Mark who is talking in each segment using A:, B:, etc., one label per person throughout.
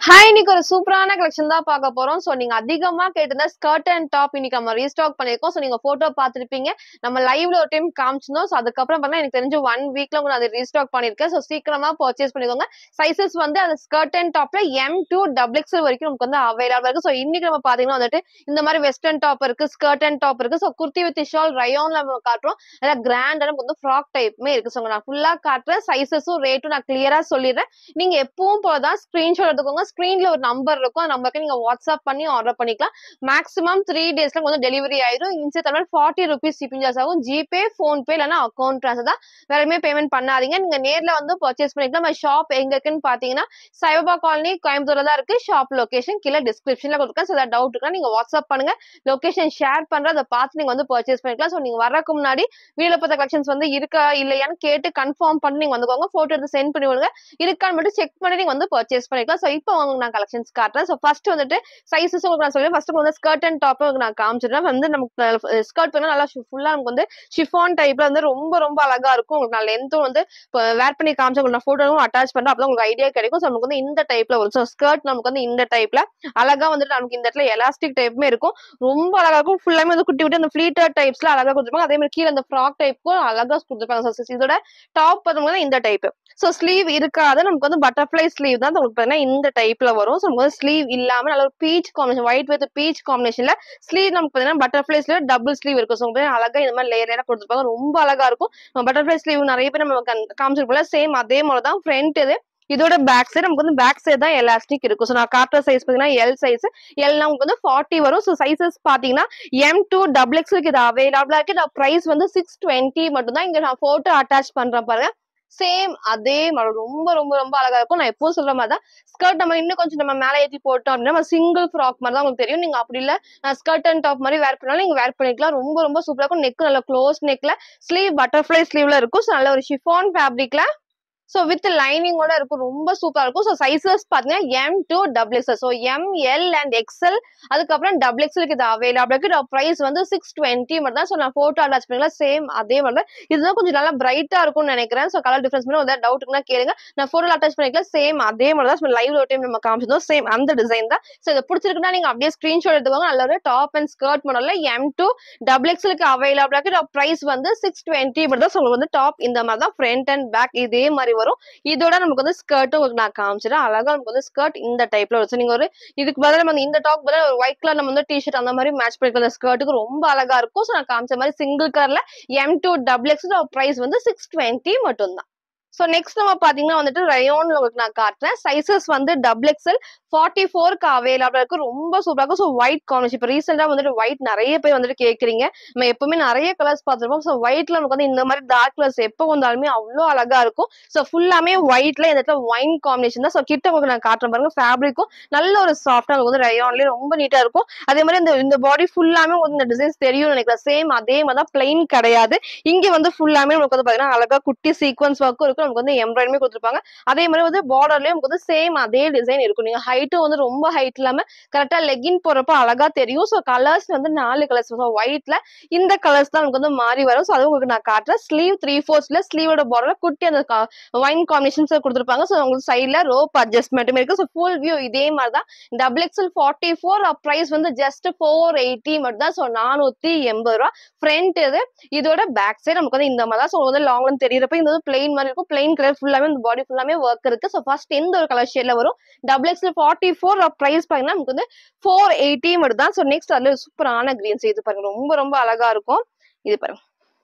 A: hi இன்னைக்கு ஒரு சூப்பரான கலெக்ஷன் தான் பார்க்க போறோம் சோ நீங்க அதிகமா கேட்டிருந்த ஸ்கர்ட் அண்ட் டாப் இன்னைக்கு நம்ம ரீஸ்டாக் பண்ணிருக்கோம் சோ நீங்க போட்டோ பார்த்திருப்பீங்க நம்ம லைவ்ல ஒரு டைம் காமிச்சிருந்தோம் சோ அதுக்கப்புறம் பார்த்தா எனக்கு தெரிஞ்சு ஒன் வீக்ல உங்களுக்கு அதை ரீஸ்டாக் பண்ணிருக்கேன் சோ சீக்கிரமா பர்ச்சேஸ் பண்ணிக்கோங்க சைசஸ் வந்து அந்த ஸ்கர்ட் அண்ட் டாப்ல எம் டூ டபுள் எக்ஸல் வரைக்கும் நமக்கு வந்து அவைலபிள் இருக்கு சோ இன்னைக்கு நம்ம பாத்தீங்கன்னா வந்துட்டு இந்த மாதிரி வெஸ்டர்ன் டாப் இருக்கு ஸ்கர்ட் அண்ட் டாப் இருக்கு சோ குர்த்தி வித் ஷால் ரயோன்ல நம்ம காட்டுறோம் அதாவது கிராண்டா நமக்கு வந்து ஃப்ராக் டைப்புமே இருக்கு சோ நான் ஃபுல்லா காட்டுறேன் சைசஸும் ரேட்டும் நான் கிளியரா சொல்லிடுறேன் நீங்க எப்பவும் போலதான் ஸ்கிரீன்ஷாட் எடுத்துக்கோங்க ஸ்கிரீன்ல ஒரு நம்பர் இருக்கும் அந்த நம்பருக்கு நீங்க வாட்ஸ்அப் பண்ணி ஆர்டர் பண்ணிக்கலாம் மேக்ஸிமம் த்ரீ டேஸ்ல வந்து டெலிவரி ஆயிடும் இன்சே Tamil forty rupees shipping charge ஆகும் ஜிபே ஃபோன்பே இல்லைன்னா அக்கௌண்ட் ட்ரான்ஸ்ஃபர் தான் வேற எதுவுமே பேமெண்ட் பண்ணாதீங்க நீங்க நேர்ல வந்து பர்ச்சேஸ் பண்ணிக்கலாம் நம்ம ஷாப் எங்க இருக்குன்னு பாத்தீங்கன்னா சைபா காலனி கோயம்புத்தூர்ல தான் இருக்கு ஷாப் லொகேஷன் கீழே டிஸ்கிரிப்ஷன்ல கொடுத்துருக்கேன் ஸோ டவுட் இருக்கா நீங்க வாட்ஸ்அப் பண்ணுங்க லொகேஷன் ஷேர் பண்ற அதை பார்த்து நீங்க வந்து பர்ச்சேஸ் பண்ணிக்கலாம் ஸோ நீங்க வரக்கு முன்னாடி வீடியோ பார்த்த கலெக்ஷன்ஸ் வந்து இருக்கா இல்லையான்னு கேட்டு கன்ஃபார்ம் பண்ணி நீங்க வந்துக்கோங்க போட்டோ எடுத்து சென்ட் பண்ணி விடுங்க இருக்கான்னு மட்டும் செக் பண்ணி நீங்க வந்து பர்ச்சேஸ் பண்ணிக்கலாம் ஸோ இப்போ உங்களுக்கு நான் கலெக்ஷன்ஸ் காட்டுறேன் ஸோ ஃபர்ஸ்ட் வந்துட்டு சைஸஸ் உங்களுக்கு நான் சொல்லுவேன் ஃபர்ஸ்ட் வந்து ஸ்கர்ட் அண்ட் டாப் உங்களுக்கு நான் காமிச்சிடுறேன் வந்து நமக்கு ஸ்கர்ட் வந்து நல்லா ஃபுல்லா நமக்கு வந்து ஷிஃபான் டைப்ல வந்து ரொம்ப ரொம்ப அழகா இருக்கும் உங்களுக்கு நான் லென்த்தும் வந்து வேர் பண்ணி காமிச்சு உங்களுக்கு நான் போட்டோவும் அட்டாச் பண்றேன் அப்பதான் உங்களுக்கு ஐடியா கிடைக்கும் ஸோ நமக்கு வந்து இந்த டைப்ல வரும் ஸோ ஸ்கர்ட் நமக்கு வந்து இந்த டைப்ல அழகா வந்துட்டு நமக்கு இந்த இடத்துல எலாஸ்டிக் டைப்புமே இருக்கும் ரொம்ப அழகா இருக்கும் ஃபுல்லாமே வந்து குட்டி குட்டி அந்த ஃபிளீட்டர் டைப்ஸ்ல அழகா கொடுத்துருப்பாங்க அதே மாதிரி கீழே அந்த ஃப்ராக் டைப்புக்கும் அழகா கொடுத்துருப்பாங்க ஸோ இதோட டாப் பார்த்தோம்னா இந்த டைப் ஸோ ஸ்லீவ் இருக்காத நமக்கு வந்து பட்டர்ஃப்ளை ஸ்லீவ் தான் உங்களுக்கு பார்த்தீங்கன்னா இந்த டைப்ல வரும் ஸோ நமக்கு வந்து ஸ்லீவ் இல்லாம நல்ல ஒரு peach combination white with peach காம்பினேஷன்ல ஸ்லீவ் நமக்கு பார்த்தீங்கன்னா பட்டர்ஃப்ளை ஸ்லீவ் டபுள் ஸ்லீவ் இருக்கும் ஸோ அழகா இந்த மாதிரி லேயர் லேயரா கொடுத்துருப்பாங்க ரொம்ப அழகா இருக்கும் பட்டர்ஃப்ளை ஸ்லீவ் நிறைய பேர் நம்ம காமிச்சிருப்போம்ல சேம் அதே மாதிரி தான் ஃப்ரண்ட் இது இதோட பேக் சைடு நமக்கு வந்து பேக் சைடு தான் எலாஸ்டிக் இருக்கும் ஸோ நான் காட்டுற சைஸ் பார்த்தீங்கன்னா எல் சைஸ் எல் நமக்கு வந்து ஃபார்ட்டி வரும் ஸோ சைசஸ் பார்த்தீங்கன்னா எம் டூ டபுள் எக்ஸ்க்கு இது அவைலபிளா இருக்கு நான் ப்ரைஸ் வந்து சிக்ஸ் டுவெண்ட்டி மட்டும் தான் இங்க நான் போட்டோ அட்டாச் பண்றேன் பாருங்க சேம் அதே மாதிரி ரொம்ப ரொம்ப ரொம்ப அழகா இருக்கும் நான் எப்பவும் சொல்ற மாதிரி தான் ஸ்கர்ட் நம்ம இன்னும் கொஞ்சம் நம்ம மேலே ஏற்றி போட்டோம் அப்படின்னா நம்ம சிங்கிள் ஃப்ராக் மாதிரி தான் உங்களுக்கு தெரியும் நீங்க அப்படி இல்ல ஸ்கர்ட் அண்ட் டாப் மாதிரி வேர் பண்ணாலும் நீங்க வேர் பண்ணிக்கலாம் ரொம்ப ரொம்ப சூப்பரா இருக்கும் நெக் நல்ல க்ளோஸ் நெக்ல ஸ்லீவ் பட்டர்ஃபிளை ஸ்லீவ்ல இருக்கும் ஸோ நல்ல ஒரு ஷிஃபான் ஃபேப்ரிக்ல ஸோ வித் லைனிங்கோட இருக்கும் ரொம்ப சூப்பரா இருக்கும் ஸோ சைசஸ் பார்த்தீங்கன்னா M two double XL so M L and XL அதுக்கப்புறம் டபுள் எக்ஸ்எலுக்கு இது அவைலபிள் இருக்கு ப்ரைஸ் வந்து சிக்ஸ் டுவெண்ட்டி மட்டும் தான் ஸோ நான் ஃபோட்டோ அட்டாச் பண்ணிக்கலாம் சேம் அதே மாதிரி தான் இதுதான் கொஞ்சம் நல்லா பிரைட்டா இருக்கும்னு நினைக்கிறேன் ஸோ கலர் டிஃபரன்ஸ் பண்ணி ஏதாவது டவுட்டுக்குன்னா கேளுங்க நான் ஃபோட்டோ அட்டாச் பண்ணிக்கலாம் சேம் அதே மாதிரி தான் லைவ் ஒரு டைம் நம்ம காமிச்சதோ சேம் அந்த டிசைன் தான் ஸோ இதை பிடிச்சிருக்குன்னா நீங்க அப்படியே ஸ்கிரீன்ஷாட் எடுத்துக்கோங்க நல்ல ஒரு டாப் அண்ட் ஸ்கர்ட் மாடல்ல எம் டூ டபுள் எக்ஸ்எலுக்கு அவைலபிள் இருக்கு ப்ரைஸ் வந்து சிக்ஸ் டுவெண்ட்டி மட்டும் தான் ஸோ உங்களுக்கு வந்து டாப் இந்த மாதிரி தான் ஃப்ரண்ட் அண்ட் பேக் இதே மாதிரி வரும் இதோட நமக்கு வந்து ஸ்கர்ட்டும் உங்களுக்கு நான் காமிச்சிடறேன் அழகா நமக்கு வந்து ஸ்கர்ட் இந்த டைப்ல வரும் நீங்க ஒரு இதுக்கு பதிலாக நம்ம இந்த டாப் பதிலாக ஒரு ஒயிட் கலர் நம்ம வந்து டிஷர்ட் அந்த மாதிரி மேட்ச் பண்ணிக்கலாம் அந்த ஸ்கர்ட்டுக்கு ரொம்ப அழகா இருக்கும் ஸோ நான் காமிச்ச மாதிரி சிங்கிள் கலர்ல M two double X price வந்து சிக்ஸ் டுவெண்ட்டி மட்டும் தான் ஸோ நெக்ஸ்ட் நம்ம பாத்தீங்கன்னா வந்துட்டு ரயோன்ல உங்களுக்கு நான் காட்டுறேன் சைசஸ் வந்து டபுள் எக்ஸ்எல் ஃபார்ட்டி ஃபோருக்கு அவைலபிளா இருக்கு ரொம்ப சூப்பரா இருக்கும் ஸோ ஒயிட் காம்பினேஷன் இப்போ ரீசெண்டா வந்துட்டு ஒயிட் நிறைய பேர் வந்துட்டு கேட்குறீங்க நம்ம எப்பவுமே நிறைய கலர்ஸ் பார்த்துருப்போம் ஸோ ஒயிட்ல நமக்கு வந்து இந்த மாதிரி டார்க் கலர்ஸ் எப்போ வந்தாலுமே அவ்வளோ அழகா இருக்கும் ஸோ ஃபுல்லாமே ஒயிட்ல இந்த இடத்துல ஒயின் காம்பினேஷன் தான் ஸோ கிட்ட உங்களுக்கு நான் காட்டுறேன் பாருங்க ஃபேப்ரிக்கும் நல்ல ஒரு சாஃப்டா உங்களுக்கு வந்து ரயோன்லேயே ரொம்ப நீட்டா இருக்கும் அதே மாதிரி இந்த இந்த பாடி ஃபுல்லாமே உங்களுக்கு இந்த டிசைன்ஸ் தெரியும் நினைக்கிறேன் சேம் அதே மாதிரி தான் பிளைன் கிடையாது இங்க வந்து ஃபுல்லாமே உங்களுக்கு வந்து பாத்தீங்கன்னா அழகா குட்டி சீக்வன்ஸ் ஒர்க்கும் இருக்கும் நமக்கு வந்து எம்ப்ராய்டரி கொடுத்துருப்பாங்க அதே மாதிரி வந்து பார்டர்லயும் நமக்கு வந்து சேம் அதே டிசைன் இருக்கும் நீங்க ஹைட்டும் வந்து ரொம்ப ஹைட் இல்லாம கரெக்டா லெகின் போறப்ப அழகா தெரியும் ஸோ கலர்ஸ் வந்து நாலு கலர்ஸ் ஸோ ஒயிட்ல இந்த கலர்ஸ் தான் நமக்கு வந்து மாறி வரும் ஸோ அது உங்களுக்கு நான் காட்டுறேன் ஸ்லீவ் த்ரீ ஃபோர்ஸ்ல ஸ்லீவோட பார்டர்ல குட்டி அந்த ஒயின் காம்பினேஷன்ஸ் கொடுத்துருப்பாங்க ஸோ உங்களுக்கு சைட்ல ரோப் அட்ஜஸ்ட்மெண்ட்டுமே இருக்கு ஸோ ஃபுல் வியூ இதே மாதிரி தான் double XL forty four price வந்து ஜஸ்ட் ஃபோர் எயிட்டி மட்டும் தான் ஸோ நானூத்தி எண்பது ரூபா ஃப்ரண்ட் இது இதோட பேக் சைடு நமக்கு வந்து இந்த மாதிரி தான் ஸோ வந்து லாங்ல தெரியறப்ப இந்த வந்து பிளெயின் மாதிரி இருக்கும் பிளெயின் கலர் ஃபுல்லாமே இந்த பாடி ஃபுல்லாமே ஒர்க் இருக்கு ஸோ ஃபர்ஸ்ட் எந்த ஒரு கலர் ஷேட்ல வரும் double XL forty four price பாத்தீங்கன்னா நமக்கு வந்து ஃபோர் எயிட்டி மட்டும் தான் ஸோ நெக்ஸ்ட் அதுல சூப்பரான கிரீன்ஸ் இது பாருங்க ரொம்ப ரொம்ப அழகா இருக்கும் இது பாருங்க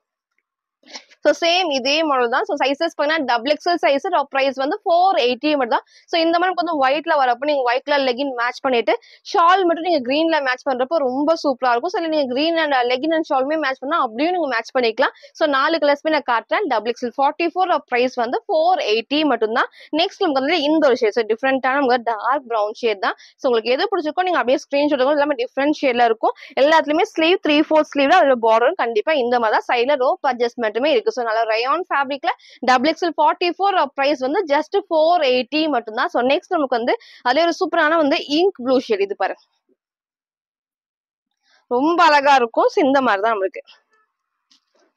A: ஸோ சேம் இதே மாடல் தான் ஸோ சைசஸ் பார்த்தீங்கன்னா டபுள் எக்ஸல் சைஸ் ப்ரைஸ் வந்து ஃபோர் எயிட்டி மட்டும் தான் ஸோ இந்த மாதிரி வந்து ஒயிட்ல வரப்போ நீங்க ஒயிட் கலர் லெகின் மேட்ச் பண்ணிட்டு ஷால் மட்டும் நீங்க கிரீன்ல மேட்ச் பண்றப்போ ரொம்ப சூப்பரா இருக்கும் ஸோ நீங்க கிரீன் அண்ட் லெகின் அண்ட் ஷாலுமே மேட்ச் பண்ணா அப்படியும் நீங்க மேட்ச் பண்ணிக்கலாம் ஸோ நாலு கலர்ஸ்மே நான் காட்டுறேன் double XL forty four price வந்து ஃபோர் எயிட்டி மட்டும் தான் நெக்ஸ்ட் நமக்கு வந்து இந்த ஒரு ஷேட் ஸோ டிஃப்ரெண்டான நமக்கு டார்க் ப்ரௌன் ஷேட் தான் ஸோ உங்களுக்கு எது பிடிச்சிருக்கோ நீங்க அப்படியே ஸ்கிரீன்ஷாட் எடுக்கும் எல்லாமே டிஃப்ரெண்ட் ஷேட்ல இருக்கும் எல்லாத்துலயுமே ஸ்லீவ் த்ரீ ஃபோர் ஸ்லீவ்ல அதோட பார்டரும் கண்டிப்பா இந்த மாதிரி தான் சைட்ல ரோப் அட்ஜஸ்ட்மெண்ட்டுமே இருக்கு ஸோ நல்ல ரயான் ஃபேப்ரிக்ல double XL forty four price வந்து ஜஸ்ட் ஃபோர் எயிட்டி மட்டும் தான் ஸோ நெக்ஸ்ட் நமக்கு வந்து அதே ஒரு சூப்பரான வந்து இங்க் ப்ளூ ஷேட் இது பாருங்க ரொம்ப அழகா இருக்கும் ஸோ இந்த மாதிரி தான் நம்மளுக்கு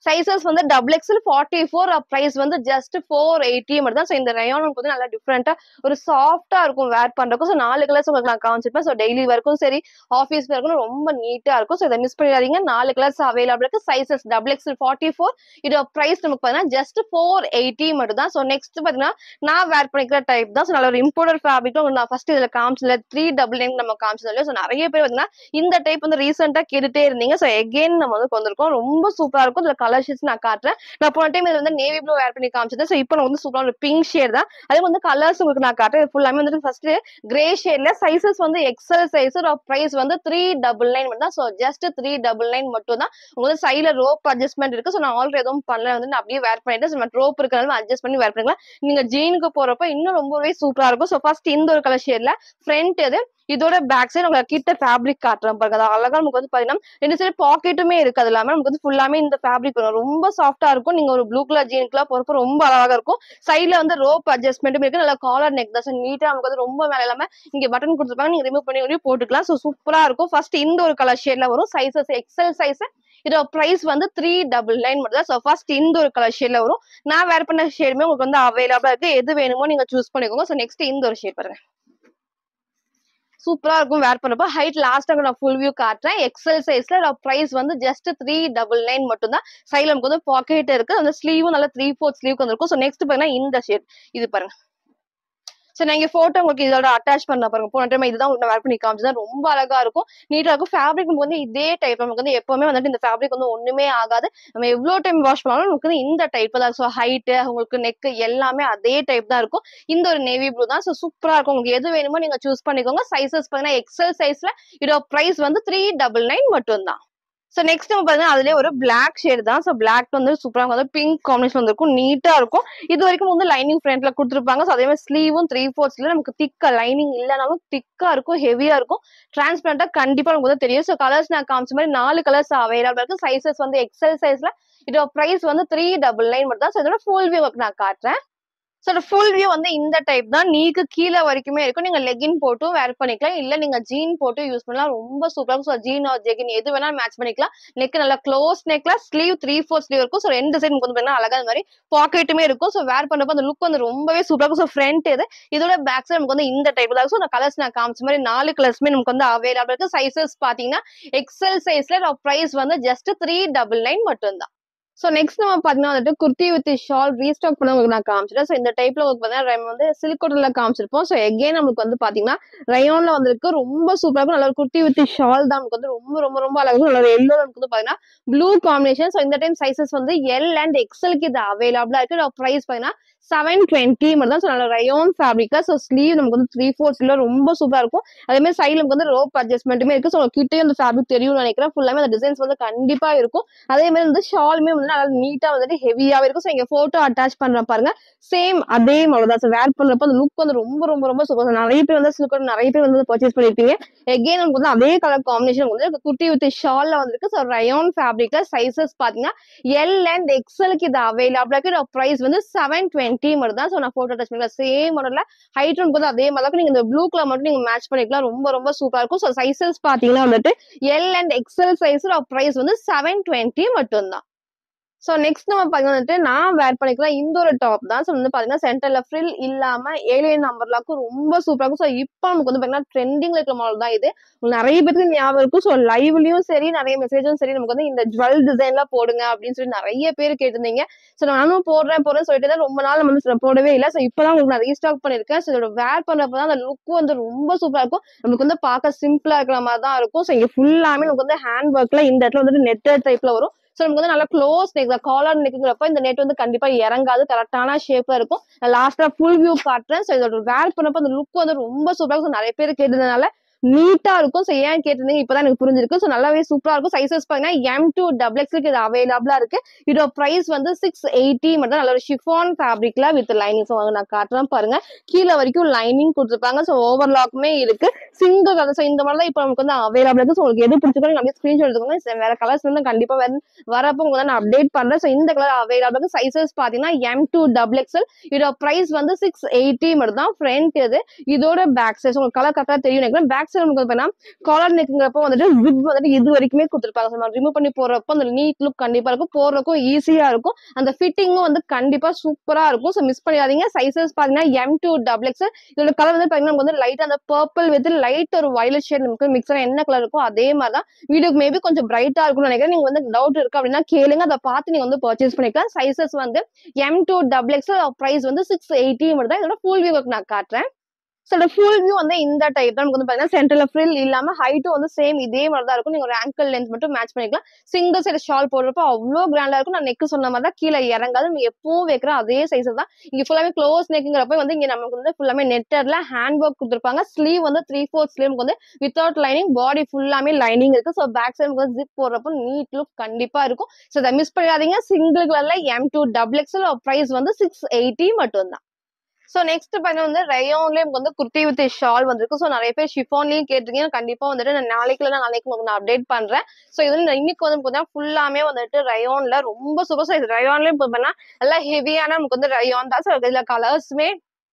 A: சைசஸ் வந்து double XL forty four price வந்து ஜஸ்ட் ஃபோர் எயிட்டி மட்டும் தான் ஸோ இந்த ரயான் உங்களுக்கு வந்து நல்லா டிஃப்ரெண்டா ஒரு சாஃப்டா இருக்கும் வேர் பண்றதுக்கும் ஸோ நாலு கலர்ஸ் உங்களுக்கு நான் காமிச்சிருப்பேன் ஸோ டெய்லி வரைக்கும் சரி ஆஃபீஸ் வரைக்கும் ரொம்ப நீட்டா இருக்கும் ஸோ இதை மிஸ் பண்ணிடாதீங்க நாலு கலர்ஸ் அவைலபிள் இருக்கு sizes double XL forty four இதோட ப்ரைஸ் நமக்கு பார்த்தீங்கன்னா ஜஸ்ட் ஃபோர் எயிட்டி மட்டும் தான் ஸோ நெக்ஸ்ட் பார்த்தீங்கன்னா நான் வேர் பண்ணிக்கிற டைப் தான் ஸோ நல்ல ஒரு இம்போர்ட்டர் ஃபேப்ரிக்கும் நான் ஃபர்ஸ்ட் இதில் காமிச்சல த்ரீ டபுள் நைன் நம்ம காமிச்சது இல்லையா ஸோ நிறைய பேர் பார்த்தீங்கன்னா இந்த டைப் வந்து ரீசெண்டாக கேட்டுட்டே இருந்தீங்க ஸோ எகெயின் நம்ம வந்து வந்திருக்கோம் ரொம்ப சூப்பரா இருக்கும் இதுல கலர் ஷேட்ஸ் நான் காட்டுறேன் நான் போன டைம் இது வந்து நேவி ப்ளூ வேர் பண்ணி காமிச்சது ஸோ இப்போ நான் வந்து சூப்பரான ஒரு பிங்க் ஷேட் தான் அதே வந்து கலர்ஸ் உங்களுக்கு நான் காட்டுறேன் இது ஃபுல்லாமே வந்துட்டு ஃபர்ஸ்ட் கிரே ஷேட்ல சைசஸ் வந்து எக்ஸல் சைஸ் ப்ரைஸ் வந்து த்ரீ டபுள் நைன் மட்டும் தான் so just three double nine மட்டும் தான் உங்களுக்கு சைட்ல ரோப் அட்ஜஸ்ட்மெண்ட் இருக்கு ஸோ நான் ஆல்ரெடி எதுவும் பண்ணல வந்து நான் அப்படியே வேர் பண்ணிட்டு ஸோ ரோப் இருக்கிறனால அட்ஜஸ்ட் பண்ணி வேர் பண்ணிக்கலாம் நீங்க ஜீனுக்கு போறப்ப இன்னும் ரொம்பவே சூப்பரா இருக்கும் ஸோ ஃபர்ஸ்ட் இந்த ஒரு கலர் ஷேட்ல ஃப்ரண்ட் இது இதோட பேக் சைடு உங்களுக்கு கிட்ட ஃபேப்ரிக் காட்டுறேன் பாருங்க அது அழகா நமக்கு வந்து பாத்தீங்கன்னா ரெண்டு சைடு பாக்கெட்டுமே இருக்கு அது இல்லாம நமக்கு வந்து ஃபுல்லாமே இந்த ஃபேப்ரிக் வரும் ரொம்ப சாஃப்டா இருக்கும் நீங்க ஒரு ப்ளூ கலர் ஜீனுக்குலாம் போறப்ப ரொம்ப அழகா இருக்கும் சைட்ல வந்து ரோப் அட்ஜஸ்ட்மெண்ட்டும் இருக்கு நல்லா காலர் நெக் தான் நீட்டா நமக்கு வந்து ரொம்ப மேல இல்லாம இங்க பட்டன் கொடுத்துருப்பாங்க நீங்க ரிமூவ் பண்ணி கூட போட்டுக்கலாம் ஸோ சூப்பரா இருக்கும் ஃபர்ஸ்ட் இந்த ஒரு கலர் ஷேட்ல வரும் சைசஸ் எக்ஸல் சைஸ் இதோட பிரைஸ் வந்து த்ரீ டபுள் நைன் மட்டும் தான் ஸோ ஃபர்ஸ்ட் இந்த ஒரு கலர் ஷேட்ல வரும் நான் வேர் பண்ண ஷேடுமே உங்களுக்கு வந்து அவைலபிளா இருக்கு எது வேணுமோ நீங்க சூஸ் பண்ணிக்கோங்க ஸோ நெக்ஸ்ட் இந்த ஒரு ஷேட் பாருங்க சூப்பரா இருக்கும் வேர் பண்ணப்போ ஹைட் லாஸ்ட்டாக நான் ஃபுல் வியூ காட்டுறேன் எக்ஸல் சைஸ்ல பிரைஸ் வந்து ஜஸ்ட் த்ரீ டபுள் நைன் மட்டும் தான் சைட்ல நமக்கு வந்து பாக்கெட் இருக்கு அந்த ஸ்லீவும் நல்லா த்ரீ ஃபோர்த் ஸ்லீவ் வந்திருக்கும் ஸோ நெக்ஸ்ட் பாருங்கன்னா இந்த ஷேட் இது பாருங்க ஸோ நான் இங்கே ஃபோட்டோ உங்களுக்கு இதோட அட்டாச் பண்ண பாருங்க போன டைம் இதுதான் உங்களுக்கு வேர் பண்ணி காமிச்சது ரொம்ப அழகா இருக்கும் நீட்டா இருக்கும் ஃபேப்ரிக் நமக்கு வந்து இதே டைப் நமக்கு வந்து எப்பவுமே வந்துட்டு இந்த ஃபேப்ரிக் வந்து ஒண்ணுமே ஆகாது நம்ம எவ்வளோ டைம் வாஷ் பண்ணாலும் நமக்கு வந்து இந்த டைப் தான் ஸோ ஹைட்டு உங்களுக்கு நெக் எல்லாமே அதே டைப் தான் இருக்கும் இந்த ஒரு நேவி ப்ளூ தான் ஸோ சூப்பரா இருக்கும் உங்களுக்கு எது வேணுமோ நீங்க சூஸ் பண்ணிக்கோங்க சைசஸ் பார்த்தீங்கன்னா எக்ஸல் சைஸ்ல இதோட பிரைஸ் வந்து த்ரீ டபுள் நைன் மட்டும் தான் ஸோ நெக்ஸ்ட் நம்ம பார்த்தீங்கன்னா அதுலேயே ஒரு பிளாக் ஷேட் தான் ஸோ பிளாக் வந்து சூப்பராக வந்து பிங்க் காம்பினேஷன் வந்துருக்கும் நீட்டாக இருக்கும் இது வரைக்கும் வந்து லைனிங் ஃப்ரண்ட்ல கொடுத்துருப்பாங்க ஸோ அதே மாதிரி ஸ்லீவும் த்ரீ ஃபோர்த்ஸ்ல நமக்கு திக்கா லைனிங் இல்லைனாலும் திக்கா இருக்கும் ஹெவியா இருக்கும் டிரான்ஸ்பரண்டா கண்டிப்பா நமக்கு வந்து தெரியும் ஸோ கலர்ஸ் நான் காமிச்ச மாதிரி நாலு கலர்ஸ் அவைலபிள் இருக்கு சைசஸ் வந்து எக்ஸல் சைஸ்ல இதோட பிரைஸ் வந்து த்ரீ டபுள் நைன் மட்டும் தான் ஸோ இதோட ஃபுல் வியூ நான் காட்டுறேன் ஸோ ஃபுல் வியூ வந்து இந்த டைப் தான் நீக்கு கீழே வரைக்குமே இருக்கும் நீங்க லெகின் போட்டும் வேர் பண்ணிக்கலாம் இல்ல நீங்க ஜீன் போட்டு யூஸ் பண்ணலாம் ரொம்ப சூப்பரா இருக்கும் ஸோ ஜீன் ஆர் ஜெகின் எது வேணாலும் மேட்ச் பண்ணிக்கலாம் நெக் நல்லா க்ளோஸ் நெக்ல ஸ்லீவ் த்ரீ ஃபோர் ஸ்லீவ் இருக்கும் ஸோ ரெண்டு சைடு வந்து பார்த்தீங்கன்னா அழகா இந்த மாதிரி பாக்கெட்டுமே இருக்கும் ஸோ வேர் பண்றப்ப அந்த லுக் வந்து ரொம்பவே சூப்பரா இருக்கும் ஸோ ஃப்ரண்ட் இது இதோட பேக் சைடு நமக்கு வந்து இந்த டைப் தான் ஸோ நான் கலர்ஸ் நான் காமிச்ச மாதிரி நாலு கலர்ஸ்மே நமக்கு வந்து அவைலபிள் இருக்கு சைசஸ் பாத்தீங்கன்னா எக்ஸல் சைஸ்ல பிரைஸ் வந்து ஜஸ்ட் த்ரீ டபுள் நைன் மட்டும் தான் ஸோ நெக்ஸ்ட் நம்ம பார்த்தீங்கன்னா வந்துட்டு குர்த்தி வித் ஷால் ரீஸ்டாக் பண்ண உங்களுக்கு நான் காமிச்சிட்டேன் ஸோ இந்த டைப்ல உங்களுக்கு பார்த்தீங்கன்னா நம்ம வந்து சில்கோட்டில் காமிச்சிருப்போம் ஸோ எகேன் நமக்கு வந்து பார்த்தீங்கன்னா ரயோன்ல வந்திருக்கு ரொம்ப சூப்பராக இருக்கும் நல்ல ஒரு குர்த்தி வித் ஷால் தான் நமக்கு வந்து ரொம்ப ரொம்ப ரொம்ப அழகா இருக்கும் நல்ல ஒரு எல்லோ நமக்கு வந்து பார்த்தீங்கன்னா ப்ளூ காம்பினேஷன் ஸோ இந்த டைம் சைசஸ் வந்து எல் அண்ட் எக்ஸலுக்கு இது அவைலபிளா இருக்கு ப்ரைஸ் பார்த்தீங்கன்னா செவன் டுவெண்ட்டி மட்டும் தான் ஸோ நல்ல ரயோன் ஃபேப்ரிக்கா ஸோ ஸ்லீவ் நமக்கு வந்து த்ரீ ஃபோர் ஸ்லீவ்ல ரொம்ப சூப்பரா இருக்கும் அதே மாதிரி சைடில் நமக்கு வந்து ரோப் அட்ஜஸ்ட்மெண்ட்டுமே இருக்கு ஸோ கிட்டே அந்த ஃபேப்ரிக் தெரியும்னு நினைக்கிறேன் ஃபுல்லாமே அந்த டிசைன்ஸ் வந்து கண்டிப்பா இருக்கும் அதே மாதிரி வந்து ஷாலுமே வந்து நல்லா நீட்டா வந்துட்டு ஹெவியாவே இருக்கும் ஸோ இங்க போட்டோ அட்டாச் பண்றேன் பாருங்க சேம் அதே மாதிரி தான் ஸோ வேர் பண்றப்ப அந்த லுக் வந்து ரொம்ப ரொம்ப ரொம்ப சூப்பர் நிறைய பேர் வந்து சில்க் நிறைய பேர் வந்து பர்ச்சேஸ் பண்ணிருப்பீங்க எகெயின் நமக்கு வந்து அதே கலர் காம்பினேஷன் வந்து குர்த்தி வித் ஷால்ல வந்திருக்கு ஸோ ரயோன் ஃபேப்ரிக்ல சைசஸ் பாத்தீங்கன்னா எல் அண்ட் எக்ஸலுக்கு இது அவைலபிளா இருக்கு ப்ரைஸ் வந்து செவன் டுவெண்ட்டி மட்டும் தான் ஸோ நான் போட்டோ டச் பண்ணிக்கலாம் சேம் மாடல்ல ஹைட் நமக்கு வந்து அதே மாதிரி நீங்க இந்த ப்ளூ கலர் மட்டும் நீங்க மேட்ச் பண்ணிக்கலாம் ரொம்ப ரொம்ப சூப்பரா இருக்கும் ஸோ சைசஸ் பாத்தீங்கன்னா வந்துட்டு L and XL size price வந்து செவன் டுவெண்ட்டி மட்டும் தான் ஸோ நெக்ஸ்ட் நம்ம பார்த்தீங்கன்னா வந்துட்டு நான் வேர் பண்ணிக்கலாம் இந்த ஒரு டாப் தான் ஸோ வந்து பார்த்தீங்கன்னா சென்டர்ல ஃப்ரில் இல்லாம ஏலியன் நம்பர்லாக்கும் ரொம்ப சூப்பராக இருக்கும் ஸோ இப்போ நமக்கு வந்து பார்த்தீங்கன்னா ட்ரெண்டிங்ல இருக்கிற மாடல் தான் இது உங்களுக்கு நிறைய பேருக்கு ஞாபகம் இருக்கும் ஸோ லைவ்லயும் சரி நிறைய மெசேஜும் சரி நமக்கு வந்து இந்த ஜுவல் டிசைன்லாம் போடுங்க அப்படின்னு சொல்லி நிறைய பேர் கேட்டிருந்தீங்க ஸோ நானும் போடுறேன் போடுறேன் சொல்லிட்டு தான் ரொம்ப நாள் நம்ம வந்து போடவே இல்லை ஸோ இப்போதான் உங்களுக்கு நான் ரீஸ்டாக் பண்ணியிருக்கேன் ஸோ இதோட வேர் பண்றப்ப தான் அந்த லுக் வந்து ரொம்ப சூப்பரா இருக்கும் நமக்கு வந்து பார்க்க சிம்பிளா இருக்கிற மாதிரி தான் இருக்கும் ஸோ இங்க ஃபுல்லாமே நமக்கு வந்து ஹேண்ட் ஒர்க்ல இந்த இடத்துல வந்துட்டு நெட்டட் டைப்ல வரும் ஸோ நமக்கு வந்து நல்லா க்ளோஸ் நெக் காலர் நெக்குங்கிறப்ப இந்த நெட் வந்து கண்டிப்பா இறங்காது கரெக்டான ஷேப்ல இருக்கும் லாஸ்டா ஃபுல் வியூ காட்டுறேன் ஸோ இதோட வேர் பண்ணப்ப அந்த லுக் வந்து ரொம்ப சூப்பரா இருக்கும் நிறைய பேர் கேட்டதுனால நீட்டா இருக்கும் ஸோ ஏன் கேட்டிருந்தீங்க இப்பதான் எனக்கு புரிஞ்சிருக்கு ஸோ நல்லாவே சூப்பரா இருக்கும் சைசஸ் பாத்தீங்கன்னா எம் டூ டபுள் எக்ஸ்க்கு இது அவைலபிளா இருக்கு இதோட பிரைஸ் வந்து சிக்ஸ் எயிட்டி மட்டும் நல்ல ஒரு ஷிஃபான் ஃபேப்ரிக்ல வித் லைனிங் ஸோ நான் காட்டுறேன் பாருங்க கீழே வரைக்கும் லைனிங் கொடுத்துருப்பாங்க ஸோ ஓவர்லாக்குமே இருக்கு சிங்கிள் கலர் ஸோ இந்த மாதிரி தான் இப்போ நமக்கு வந்து அவைலபிள் இருக்கு ஸோ உங்களுக்கு எது பிடிச்சிருக்கோ நீங்க அப்படியே ஸ்கிரீன்ஷாட் எடுத்துக்கோங்க வேற கலர்ஸ் வந்து கண்டிப்பா வேற வரப்போ உங்களுக்கு நான் அப்டேட் பண்றேன் ஸோ இந்த கலர் அவைலபிள் இருக்கு சைசஸ் பாத்தீங்கன்னா எம் டூ டபுள் எக்ஸ்எல் இதோட பிரைஸ் வந்து சிக்ஸ் எயிட்டி மட்டும் தான் ஃப்ரண்ட் இது இதோட பேக் சைஸ் உங்களுக்கு கலர் கரெக்டாக தெரியும் நினைக்கிறேன் பேக் பேக் சைடு நமக்கு வந்து பார்த்தீங்கன்னா காலர் நெக்குங்கிறப்போ வந்துட்டு ஜிப் வந்துட்டு இது வரைக்குமே கொடுத்துருப்பாங்க ஸோ நம்ம ரிமூவ் பண்ணி போடுறப்போ அந்த நீட் லுக் கண்டிப்பா இருக்கும் போடுறதுக்கும் ஈஸியா இருக்கும் அந்த ஃபிட்டிங்கும் வந்து கண்டிப்பா சூப்பரா இருக்கும் ஸோ மிஸ் பண்ணிடாதீங்க சைசஸ் பாத்தீங்கன்னா எம் டூ டபுள் எக்ஸ் இதோட கலர் வந்து பாத்தீங்கன்னா நமக்கு வந்து லைட் அந்த பர்பிள் வித் லைட் ஒரு வயலட் ஷேட் நமக்கு மிக்ஸ் என்ன கலர் இருக்கோ அதே மாதிரி தான் வீடியோக்கு மேபி கொஞ்சம் பிரைட்டா இருக்கும்னு நினைக்கிறேன் நீங்க வந்து டவுட் இருக்கு அப்படின்னா கேளுங்க அதை பார்த்து நீங்க வந்து பர்ச்சேஸ் பண்ணிக்கலாம் சைசஸ் வந்து M two double X price வந்து சிக்ஸ் எயிட்டி மட்டும் தான் இதோட ஃபுல் வியூ நான் காட்டுறேன் ஸோ இந்த ஃபுல் வியூ வந்து இந்த டைப் தான் நமக்கு வந்து பார்த்தீங்கன்னா சென்டர்ல ஃப்ரில் இல்லாம ஹைட்டும் வந்து சேம் இதே மாதிரி தான் இருக்கும் நீங்க ஒரு ஆங்கிள் லென்த் மட்டும் மேட்ச் பண்ணிக்கலாம் சிங்கிள் சைடு ஷால் போடுறப்போ அவ்வளோ கிராண்டா இருக்கும் நான் நெக் சொன்ன மாதிரி தான் கீழே இறங்காது நம்ம எப்பவும் வைக்கிற அதே சைஸ் தான் இங்க ஃபுல்லாமே க்ளோஸ் நெக்குங்கிறப்ப வந்து இங்க நமக்கு வந்து ஃபுல்லாமே நெட்டர்ல ஹேண்ட் ஒர்க் கொடுத்துருப்பாங்க ஸ்லீவ் வந்து த்ரீ ஃபோர்த் ஸ்லீவ் வந்து வித்தவுட் லைனிங் பாடி ஃபுல்லாமே லைனிங் இருக்கு ஸோ பேக் சைடு வந்து ஜிப் போடுறப்போ நீட் லுக் கண்டிப்பா இருக்கும் ஸோ அதை மிஸ் பண்ணிடாதீங்க சிங்கிள் கலர்ல M two double XL price வந்து சிக்ஸ் எயிட்டி மட்டும் தான் ஸோ நெக்ஸ்ட் பார்த்தீங்கன்னா வந்து ரயோன்லேயே நமக்கு வந்து குர்த்தி வித் ஷால் வந்திருக்கு ஸோ நிறைய பேர் ஷிஃபான்லையும் கேட்டிருக்கீங்க கண்டிப்பாக வந்துட்டு நான் நாளைக்கு இல்லை நாளைக்கு உங்களுக்கு நான் அப்டேட் பண்ணுறேன் ஸோ இது வந்து இன்னைக்கு வந்து பார்த்தீங்கன்னா ஃபுல்லாமே வந்துட்டு ரயோன்ல ரொம்ப சூப்பர் சைஸ் ரயோன்லேயும் பார்த்தீங்கன்னா நல்லா ஹெவியான நமக்கு வந்து ரயோன் தான் ஸோ இதில் கலர்ஸுமே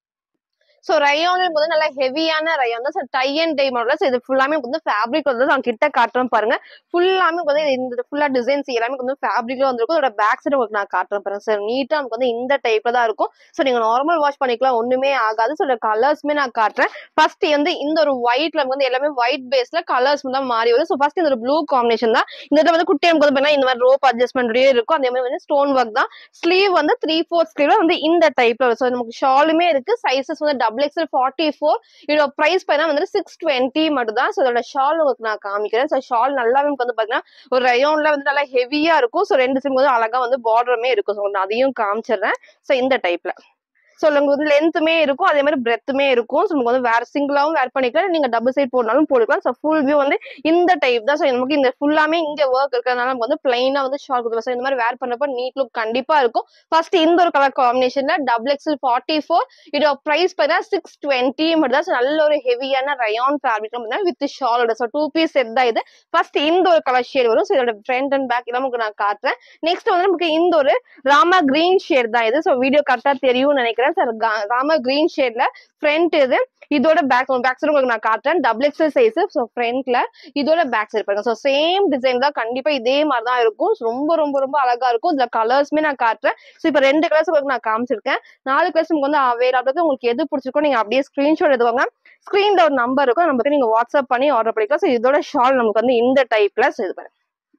A: ஸோ ரயோன் வந்து நல்லா ஹெவியான ரயோன் தான் so tie and tie model so இது ஃபுல்லாமே வந்து ஃபேப்ரிக் வந்து நான் கிட்ட காட்டுறேன் பாருங்க ஃபுல்லாமே வந்து இந்த ஃபுல்லா டிசைன்ஸ் எல்லாமே வந்து ஃபேப்ரிக்ல வந்திருக்கும் அதோட பேக் சைடு உங்களுக்கு நான் காட்டுறேன் பாருங்க சார் நீட்டா நமக்கு வந்து இந்த டைப்ல தான் இருக்கும் ஸோ நீங்க நார்மல் வாஷ் பண்ணிக்கலாம் ஒண்ணுமே ஆகாது ஸோ கலர்ஸ்மே நான் காட்டுறேன் ஃபர்ஸ்ட் வந்து இந்த ஒரு ஒயிட்ல நமக்கு வந்து எல்லாமே ஒயிட் பேஸ்ல கலர்ஸ் தான் மாறி வருது ஸோ ஃபர்ஸ்ட் இந்த ஒரு ப்ளூ காம்பினேஷன் தான் இந்த இடத்துல வந்து குட்டி நமக்கு வந்து பார்த்தீங்கன்னா இந்த மாதிரி ரோப் அட்ஜஸ்ட்மெண்ட்லயே இருக்கும் அதே மாதிரி வந்து ஸ்டோன் ஒர்க் தான் ஸ்லீவ் வந்து த்ரீ ஃபோர்த் ஸ்லீவ்ல வந்து இந்த டைப்ல ஸோ நமக்கு ஷாலுமே இருக்கு சைசஸ் வந்து டபுள் எக்ஸ்எல் ஃபார்ட்டி ஃபோர் இதோட ப்ரைஸ் பார்த்தீங்கன்னா வந்து சிக்ஸ் டுவெண்ட்டி மட்டும் தான் ஸோ இதோட ஷால் உங்களுக்கு நான் காமிக்கிறேன் ஸோ ஷால் நல்லாவே நமக்கு வந்து பார்த்தீங்கன்னா ஒரு ரயோன்ல வந்து நல்லா ஹெவியா இருக்கும் ஸோ ரெண்டு சைடு வந்து அழகா வந்து பார்டருமே இருக்கும் ஸோ நான் அதையும் காமிச்சிடுறேன் ஸோ இந்த டைப்ல ஸோ உங்களுக்கு வந்து லென்த்துமே இருக்கும் அதே மாதிரி பிரெத்துமே இருக்கும் ஸோ நமக்கு வந்து வேற சிங்கிளாவும் வேர் பண்ணிக்கலாம் நீங்க டபுள் சைட் போடனாலும் போட்டுக்கலாம் ஸோ ஃபுல் வியூ வந்து இந்த டைப் தான் ஸோ நமக்கு இந்த ஃபுல்லாமே இங்க ஒர்க் இருக்கிறதுனால நமக்கு வந்து பிளைனா வந்து ஷார்ட் கொடுத்து ஸோ இந்த மாதிரி வேர் பண்ணப்போ நீட் லுக் கண்டிப்பா இருக்கும் ஃபர்ஸ்ட் இந்த ஒரு கலர் காம்பினேஷன்ல டபுள் எக்ஸ்எல் ஃபார்ட்டி ஃபோர் இதோட ப்ரைஸ் பார்த்தீங்கன்னா சிக்ஸ் டுவெண்ட்டி மட்டும் தான் ஸோ நல்ல ஒரு ஹெவியான ரயான் ஃபேப்ரிக் பார்த்தீங்கன்னா வித் ஷாலோட ஸோ டூ பீஸ் செட் தான் இது ஃபர்ஸ்ட் இந்த ஒரு கலர் ஷேட் வரும் ஸோ இதோட ஃப்ரண்ட் அண்ட் பேக் எல்லாம் உங்களுக்கு நான் காட்டுறேன் நெக்ஸ்ட் வந்து நமக்கு இந்த ஒரு ராமா கிரீன் ஷேட் தான் இது ஸோ வீடியோ கரெக்டா தெரியும்னு நினைக்கிறேன் சார் ராமா கிரீன் ஷேட்ல ஃப்ரண்ட் இது இதோட பேக் பேக் சைடு உங்களுக்கு நான் காட்டுறேன் டபுள் எக்ஸல் சைஸ் ஸோ ஃப்ரண்ட்ல இதோட பேக் சைடு பாருங்க ஸோ சேம் டிசைன் தான் கண்டிப்பா இதே மாதிரி தான் இருக்கும் ரொம்ப ரொம்ப ரொம்ப அழகா இருக்கும் இதுல கலர்ஸ்மே நான் காட்டுறேன் ஸோ இப்போ ரெண்டு கலர்ஸ் உங்களுக்கு நான் காமிச்சிருக்கேன் நாலு கலர்ஸ் உங்களுக்கு வந்து அவைலபிள் உங்களுக்கு எது பிடிச்சிருக்கோ நீங்க அப்படியே ஸ்கிரீன்ஷாட் எடுத்துக்கோங்க ஸ்கிரீன்ல ஒரு நம்பர் இருக்கும் நமக்கு நீங்க வாட்ஸ்அப் பண்ணி ஆர்டர் பண்ணிக்கலாம் ஸோ இதோட ஷால் நமக்கு வந்து இந்த டைப்ல இது பாருங்க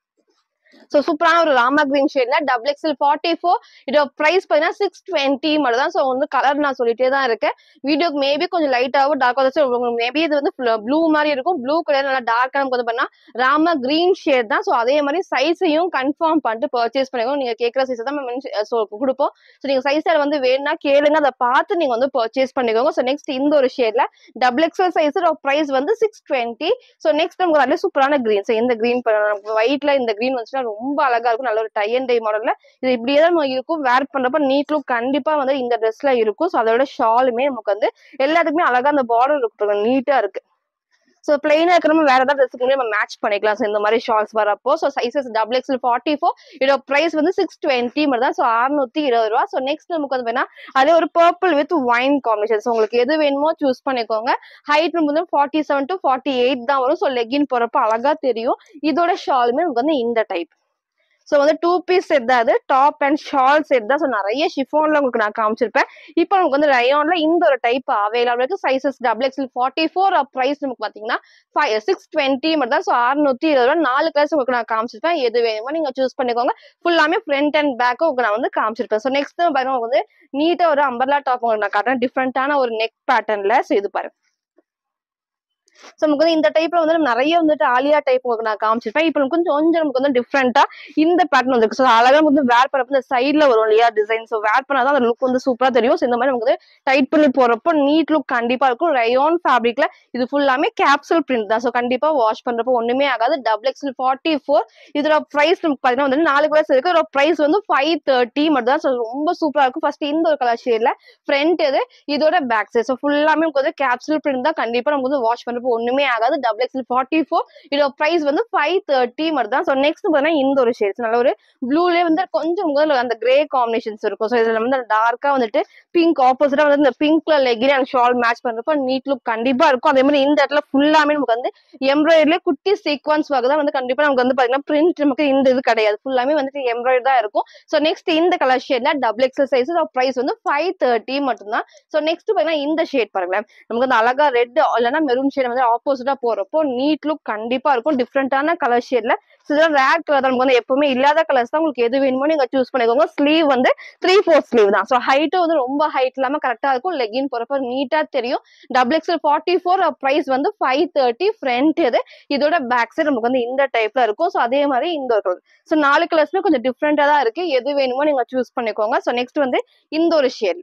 A: ஸோ சூப்பரான ஒரு ராமா கிரீன் ஷேட்ல டபுள் எக்ஸ்எல் ஃபார்ட்டி ஃபோர் இதோட ப்ரைஸ் பார்த்தீங்கன்னா சிக்ஸ் டுவெண்ட்டி மட்டும் தான் ஸோ வந்து கலர் நான் சொல்லிட்டே தான் இருக்கேன் வீடியோக்கு மேபி கொஞ்சம் லைட்டாகவும் டார்க்காக உங்களுக்கு மேபி இது வந்து ப்ளூ மாதிரி இருக்கும் ப்ளூ கலர் நல்லா டார்க்காக நமக்கு வந்து பண்ணா ராமா கிரீன் ஷேட் தான் ஸோ அதே மாதிரி சைஸையும் கன்ஃபார்ம் பண்ணிட்டு பர்ச்சேஸ் பண்ணிக்கோங்க நீங்க கேட்குற சைஸ் தான் நம்ம ஸோ கொடுப்போம் ஸோ நீங்க சைஸ் வந்து வேணும்னா கேளுங்க அதை பார்த்து நீங்க வந்து பர்ச்சேஸ் பண்ணிக்கோங்க ஸோ நெக்ஸ்ட் இந்த ஒரு ஷேட்ல டபுள் எக்ஸ்எல் சைஸ் ப்ரைஸ் வந்து சிக்ஸ் டுவெண்ட்டி ஸோ நெக்ஸ்ட் நமக்கு நல்ல சூப்பரான கிரீன் ஸோ இந்த கிரீன் ஒயிட்ல இந்த கிரீன் வந்துச்சுன்னா ரொம்ப அழகா இருக்கும் நல்ல ஒரு டை அண்ட் டை மாடல்ல இது இப்படியே தான் நமக்கு இருக்கும் வேர் பண்றப்ப நீட் லுக் கண்டிப்பா வந்து இந்த ட்ரெஸ்ல இருக்கும் ஸோ அதோட ஷாலுமே நமக்கு வந்து எல்லாத்துக்குமே அழகா அந்த பார்டர் இருக்கு நீட்டா இருக்கு ஸோ பிளெயினா இருக்கிற வேற ஏதாவது ட்ரெஸ்க்கு நம்ம மேட்ச் பண்ணிக்கலாம் ஸோ இந்த மாதிரி ஷார்ட்ஸ் வரப்போ so sizes double XL forty four இதோட ப்ரைஸ் வந்து சிக்ஸ் டுவெண்ட்டி மட்டும் தான் ஸோ அறுநூத்தி இருபது ரூபா ஸோ நெக்ஸ்ட் நமக்கு வந்து வேணா அதே ஒரு purple with wine combination so உங்களுக்கு எது வேணுமோ சூஸ் பண்ணிக்கோங்க ஹைட் வந்து forty seven to forty eight தான் வரும் ஸோ லெகின் போறப்போ அழகா தெரியும் இதோட ஷாலுமே நமக்கு வந்து இந்த டைப் ஸோ வந்து டூ பீஸ் செட் தான் அது டாப் அண்ட் ஷால் செட் தான் ஸோ நிறைய ஷிஃபோன்ல உங்களுக்கு நான் காமிச்சிருப்பேன் இப்போ நமக்கு வந்து ரயோன்ல இந்த ஒரு டைப் அவைலபிள் இருக்கு sizes double XL forty four price நமக்கு பாத்தீங்கன்னா ஃபைவ் சிக்ஸ் டுவெண்ட்டி மட்டும் தான் ஸோ அறுநூத்தி இருபது ரூபா நாலு கலர்ஸ் உங்களுக்கு நான் காமிச்சிருப்பேன் எது வேணுமோ நீங்க சூஸ் பண்ணிக்கோங்க ஃபுல்லாமே ஃப்ரண்ட் அண்ட் பேக்கும் உங்களுக்கு நான் வந்து காமிச்சிருப்பேன் ஸோ நெக்ஸ்ட் பாருங்க உங்களுக்கு வந்து நீட்டா ஒரு அம்பர்லா டாப் உங்களுக்கு நான் காட்டுறேன் டிஃப்ரெண்டான ஒரு நெக் பேட்டர்ன்ல ஸோ இது பாருங்க ஸோ நமக்கு வந்து இந்த டைப்ல வந்து நம்ம நிறைய வந்துட்டு ஆலியா டைப் உங்களுக்கு நான் காமிச்சிருப்பேன் இப்போ நமக்கு கொஞ்சம் கொஞ்சம் நமக்கு வந்து டிஃப்ரெண்டா இந்த பேட்டர்ன் வந்துருக்கு ஸோ அழகா வந்து வேர் பண்ணப்போ இந்த சைட்ல வரும் இல்லையா டிசைன் ஸோ வேர் பண்ணாதான் அந்த லுக் வந்து சூப்பரா தெரியும் ஸோ இந்த மாதிரி நமக்கு வந்து டைட் பண்ணி போறப்போ நீட் லுக் கண்டிப்பா இருக்கும் ரயோன் ஃபேப்ரிக்ல இது ஃபுல்லாமே கேப்சூல் பிரிண்ட் தான் ஸோ கண்டிப்பா வாஷ் பண்றப்போ ஒண்ணுமே ஆகாது டபுள் எக்ஸ்எல் ஃபார்ட்டி ஃபோர் இதோட பிரைஸ் நமக்கு பாத்தீங்கன்னா வந்து நாலு கலர்ஸ் இருக்கு இதோட பிரைஸ் வந்து ஃபைவ் தேர்ட்டி மட்டும் தான் ஸோ ரொம்ப சூப்பரா இருக்கும் ஃபர்ஸ்ட் இந்த ஒரு கலர் ஷேட்ல ஃப்ரண்ட் இது இதோட பேக் சைட் ஸோ ஃபுல்லாமே நமக்கு வந்து கேப்சூல் பிரிண்ட் தான் கண்டிப்பா நமக்கு வந்து வாஷ் பண்றப்போ பண்றப்போ ஒண்ணுமே ஆகாது டபுள் எக்ஸ்எல் ஃபார்ட்டி ஃபோர் இதோட பிரைஸ் வந்து ஃபைவ் தேர்ட்டி மட்டும் தான் ஸோ நெக்ஸ்ட் பார்த்தீங்கன்னா இந்த ஒரு ஷேட்ஸ் நல்ல ஒரு ப்ளூலேயே வந்து கொஞ்சம் முதல்ல அந்த கிரே காம்பினேஷன்ஸ் இருக்கும் ஸோ இதுல வந்து டார்க்கா வந்துட்டு பிங்க் ஆப்போசிட்டா வந்து இந்த பிங்க்ல லெகின் அண்ட் ஷால் மேட்ச் பண்றப்ப நீட் லுக் கண்டிப்பா இருக்கும் அதே மாதிரி இந்த இடத்துல ஃபுல்லாமே நமக்கு வந்து எம்ப்ராய்டரிலே குட்டி சீக்வன்ஸ் வகை தான் வந்து கண்டிப்பா நமக்கு வந்து பாத்தீங்கன்னா பிரிண்ட் நமக்கு இந்த இது கிடையாது ஃபுல்லாமே வந்துட்டு எம்ப்ராய்டரி தான் இருக்கும் ஸோ நெக்ஸ்ட் இந்த கலர் ஷேட்ல டபுள் எக்ஸல் சைஸ் ப்ரைஸ் வந்து ஃபைவ் தேர்ட்டி மட்டும்தான் ஸோ நெக்ஸ்ட் பாத்தீங்கன்னா இந்த ஷேட் பாருங்களேன் நமக்கு வந்து அழகா ரெட் இல்லைன்னா மெரூன் ஷேட் வந்து ஆப்போசிட்டா போறப்போ நீட் லுக் கண்டிப்பா இருக்கும் டிஃப்ரெண்டான கலர் ஷேட்ல ஸோ இதெல்லாம் ரேர் கலர் தான் நமக்கு வந்து எப்பவுமே இல்லாத கலர்ஸ் தான் உங்களுக்கு எது வேணுமோ நீங்க சூஸ் பண்ணிக்கோங்க ஸ்லீவ் வந்து த்ரீ ஃபோர் ஸ்லீவ் தான் ஸோ ஹைட்டும் வந்து ரொம்ப ஹைட் இல்லாம கரெக்டா இருக்கும் லெகின் போறப்ப நீட்டா தெரியும் double XL forty four price வந்து ஃபைவ் தேர்ட்டி ஃப்ரண்ட் இது இதோட பேக் சைடு நமக்கு வந்து இந்த டைப்ல இருக்கும் ஸோ அதே மாதிரி இந்த ஒரு ஸோ நாலு கலர்ஸ்மே கொஞ்சம் டிஃப்ரெண்டா தான் இருக்கு எது வேணுமோ நீங்க சூஸ் பண்ணிக்கோங்க ஸோ நெக்ஸ்ட் வந்து இந்த ஒரு ஷேட்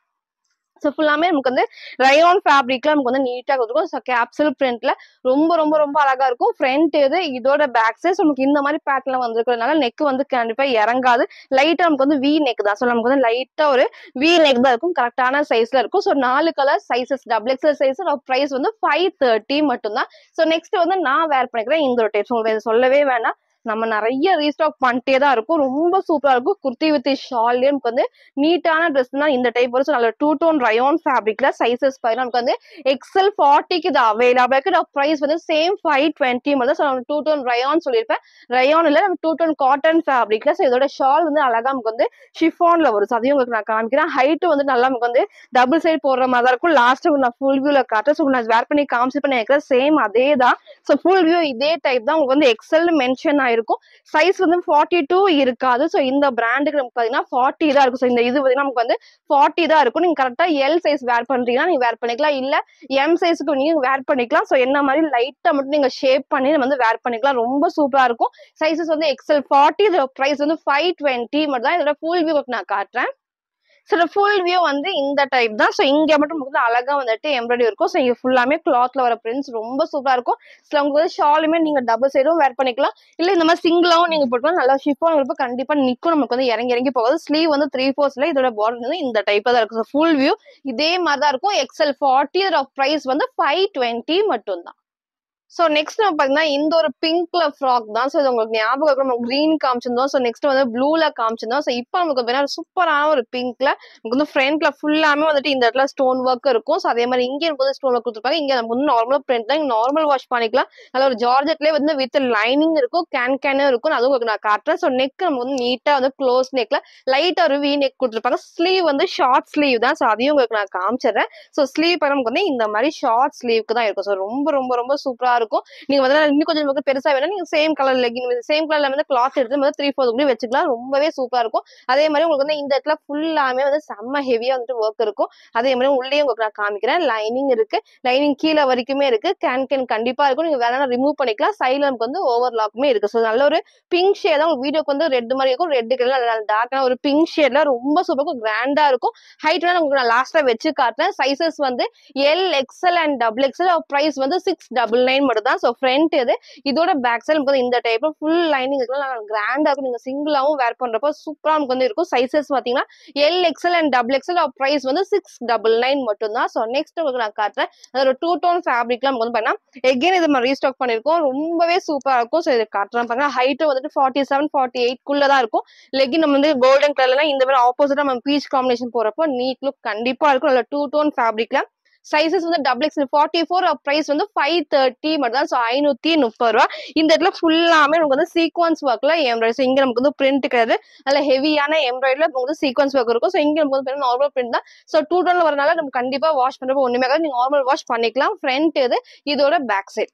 A: ஸோ ஃபுல்லாமே நமக்கு வந்து ரயோன் ஃபேப்ரிக்ல நமக்கு வந்து நீட்டாக இருக்கும் ஸோ கேப்சல் பிரிண்ட்ல ரொம்ப ரொம்ப ரொம்ப அழகா இருக்கும் ஃப்ரண்ட் இது இதோட பேக் சைஸ் நமக்கு இந்த மாதிரி பேட்டர்ல வந்திருக்கிறதுனால நெக் வந்து கண்டிப்பா இறங்காது லைட்டா நமக்கு வந்து வி நெக் தான் ஸோ நமக்கு வந்து லைட்டா ஒரு வி நெக் தான் இருக்கும் கரெக்டான சைஸ்ல இருக்கும் ஸோ நாலு colour sizes double XL size price வந்து ஃபைவ் தேர்ட்டி மட்டும்தான் ஸோ நெக்ஸ்ட் வந்து நான் வேர் பண்ணிக்கிறேன் இந்த ஒரு டைப்ஸ் உங்களுக்கு இது சொல்லவே வேணாம் நம்ம நிறைய ரீஸ்டாக் பண்ணிட்டே தான் இருக்கும் ரொம்ப சூப்பரா இருக்கும் குர்த்தி வித் ஷால்லே நமக்கு வந்து நீட்டான ட்ரெஸ் தான் இந்த டைப் வரும் So, நல்ல டூ டோன் ரயோன் ஃபேப்ரிக்ல சைசஸ் பாருங்க நமக்கு வந்து எக்ஸல் ஃபார்ட்டிக்கு இது அவைலபிள் இருக்கு ப்ரைஸ் வந்து சேம் ஃபைவ் டுவெண்ட்டி மட்டும் ஸோ டூ டோன் ரயான் சொல்லியிருப்பேன் ரயான் இல்ல நம்ம டூ டோன் காட்டன் ஃபேப்ரிக்ல ஸோ இதோட ஷால் வந்து அழகா நமக்கு வந்து ஷிஃபான்ல வரும் So, அதையும் உங்களுக்கு நான் காமிக்கிறேன் ஹைட் வந்து நல்லா நமக்கு வந்து டபுள் சைடு போடுற மாதிரி தான் இருக்கும் லாஸ்ட் நான் ஃபுல் வியூல காட்டுறேன் ஸோ நான் வேர் பண்ணி காமிச்சு பண்ணி நினைக்கிறேன் சேம் அதே தான் ஸோ ஃபுல் வியூ இதே டைப் தான் உங்களுக்கு வந்து எக்ஸல் மென்ஷன் ஆயிருக்கும் சைஸ் வந்து ஃபார்ட்டி டூ இருக்காது ஸோ இந்த பிராண்டுக்கு நமக்கு பார்த்தீங்கன்னா ஃபார்ட்டி தான் இருக்கும் ஸோ இந்த இது பார்த்தீங்கன்னா நமக்கு வந்து ஃபார்ட்டி தான் இருக்கும் நீங்க கரெக்டா எல் சைஸ் வேர் பண்றீங்கன்னா நீங்க வேர் பண்ணிக்கலாம் இல்ல எம் சைஸ்க்கு நீங்க வேர் பண்ணிக்கலாம் ஸோ என்ன மாதிரி லைட்டா மட்டும் நீங்க ஷேப் பண்ணி நம்ம வந்து வேர் பண்ணிக்கலாம் ரொம்ப சூப்பரா இருக்கும் சைஸஸ் வந்து எக்ஸல் ஃபார்ட்டி இதோட ப்ரைஸ் வந்து ஃபைவ் டுவெண்ட்டி மட்டும் தான் இதோட ஃபுல் வியூ நான் காட்டுறேன் ஸோ ஃபுல் வியூ வந்து இந்த டைப் தான் ஸோ இங்க மட்டும் நமக்கு வந்து அழகா வந்துட்டு எம்ப்ராய்டரி இருக்கும் ஸோ இங்க ஃபுல்லாமே கிளாத்ல வர பிரிண்ட்ஸ் ரொம்ப சூப்பரா இருக்கும் ஸோ உங்களுக்கு வந்து ஷாலுமே நீங்க டபுள் சைடும் வேர் பண்ணிக்கலாம் இல்ல இந்த மாதிரி சிங்கிளாவும் நீங்க போட்டுக்கலாம் நல்லா ஷிஃபான் இருப்ப கண்டிப்பா நிக்கும் நமக்கு வந்து இறங்கி இறங்கி போகாது ஸ்லீவ் வந்து த்ரீ ஃபோர்ஸ்ல இதோட பார்டர் வந்து இந்த டைப்ல தான் இருக்கும் ஸோ ஃபுல் வியூ இதே மாதிரி தான் இருக்கும் எக்ஸல் ஃபார்ட்டி இதோட ப்ரைஸ் வந்து ஃபைவ் டுவெண்ட்டி மட்டும் தான் ஸோ நெக்ஸ்ட் நம்ம பார்த்தீங்கன்னா இந்த ஒரு பிங்க்ல ஃப்ராக் தான் ஸோ இது உங்களுக்கு ஞாபகம் இருக்கும் நம்ம க்ரீன் காமிச்சிருந்தோம் ஸோ நெக்ஸ்ட் வந்து ப்ளூல காமிச்சிருந்தோம் ஸோ இப்போ நமக்கு வேணா சூப்பரான ஒரு பிங்க்ல நமக்கு வந்து ஃப்ரண்ட்ல ஃபுல்லாமே வந்துட்டு இந்த இடத்துல ஸ்டோன் ஒர்க் இருக்கும் ஸோ அதே மாதிரி இங்கே நமக்கு வந்து ஸ்டோன் ஒர்க் கொடுத்துருப்பாங்க இங்கே நமக்கு வந்து நார்மல் பிரிண்ட் தான் நார்மல் வாஷ் பண்ணிக்கலாம் அதில் ஒரு ஜார்ஜெட்லேயே வந்து வித் லைனிங் இருக்கும் கேன் கேனும் இருக்கும் அதுவும் உங்களுக்கு நான் காட்டுறேன் ஸோ நெக் நம்ம வந்து நீட்டாக வந்து க்ளோஸ் நெக்ல லைட்டாக ஒரு வி நெக் கொடுத்துருப்பாங்க ஸ்லீவ் வந்து ஷார்ட் ஸ்லீவ் தான் ஸோ அதையும் உங்களுக்கு நான் காமிச்சிடுறேன் ஸோ ஸ்லீவ் நமக்கு வந்து இந்த மாதிரி ஷார்ட் ஸ்லீவ்க்கு தான் இருக்கும் ஸோ ரொம்ப ரொம்ப ரொம்ப சூப்பரா இருக்கும் நீங்க வந்து இன்னும் கொஞ்சம் நமக்கு பெருசா வேணா நீங்க சேம் கலர் லெகின் சேம் கலர்ல வந்து கிளாத் எடுத்து வந்து த்ரீ ஃபோர் கூட வச்சுக்கலாம் ரொம்பவே சூப்பரா இருக்கும் அதே மாதிரி உங்களுக்கு வந்து இந்த இடத்துல ஃபுல்லாமே வந்து செம்ம ஹெவியா வந்துட்டு ஒர்க் இருக்கும் அதே மாதிரி உள்ளே உங்களுக்கு நான் காமிக்கிறேன் லைனிங் இருக்கு லைனிங் கீழே வரைக்குமே இருக்கு கேன் கேன் கண்டிப்பா இருக்கும் நீங்க வேணா ரிமூவ் பண்ணிக்கலாம் சைட்ல நமக்கு வந்து ஓவர்லாக்குமே இருக்கு ஸோ நல்ல ஒரு பிங்க் ஷேட் தான் வீடியோக்கு வந்து ரெட் மாதிரி இருக்கும் ரெட் கலர் டார்க்கான ஒரு பிங்க் ஷேட்ல ரொம்ப சூப்பரா இருக்கும் கிராண்டா இருக்கும் ஹைட் வேணா உங்களுக்கு நான் லாஸ்டா வச்சு காட்டுறேன் சைசஸ் வந்து L XL and double XL price வந்து சிக்ஸ் டபுள் நைன் மட்டும் தான் ஸோ ஃப்ரண்ட் இது இதோட பேக் சைடு நமக்கு வந்து இந்த டைப்ல ஃபுல் லைனிங் இருக்கலாம் கிராண்டா இருக்கும் நீங்க சிங்கிளாவும் வேர் பண்றப்போ சூப்பரா நமக்கு வந்து இருக்கும் சைசஸ் பாத்தீங்கன்னா L XL and double XL price வந்து சிக்ஸ் டபுள் நைன் மட்டும் தான் ஸோ நெக்ஸ்ட் உங்களுக்கு நான் காட்டுறேன் அது ஒரு டூ டோன் ஃபேப்ரிக்லாம் நமக்கு வந்து பாத்தீங்கன்னா எகைன் இது நம்ம ரீஸ்டாக் பண்ணிருக்கோம் ரொம்பவே சூப்பரா இருக்கும் ஸோ இது காட்டுறேன் பாருங்க ஹைட் வந்துட்டு ஃபார்ட்டி செவன் ஃபார்ட்டி எயிட் குள்ள தான் இருக்கும் லெகின் நம்ம வந்து கோல்டன் கலர்ல இந்த மாதிரி ஆப்போசிட்டா நம்ம பீச் காம்பினேஷன் போறப்போ நீட் லுக் கண்டிப்பா இருக்கும் நல்ல டூ டோன் ஃபேப்ரிக்ல சைசஸ் வந்து double X forty four price வந்து ஃபைவ் தேர்ட்டி மட்டும் தான் ஸோ ஐநூத்தி முப்பது ரூபா இந்த இடத்துல ஃபுல்லாமே நமக்கு வந்து சீக்வன்ஸ் ஒர்க்ல எம்ப்ராய்டரி ஸோ இங்க நமக்கு வந்து பிரிண்ட் கிடையாது நல்ல ஹெவியான எம்ப்ராய்டரில நமக்கு வந்து சீக்வன்ஸ் ஒர்க் இருக்கும் ஸோ இங்க நமக்கு வந்து நார்மல் பிரிண்ட் தான் ஸோ டூ டோன்ல வரனால நம்ம கண்டிப்பா வாஷ் பண்றப்போ ஒண்ணுமே ஆகாது நீங்க நார்மல் வாஷ் பண்ணிக்கலாம் ஃப்ரண்ட் இது இதோட back side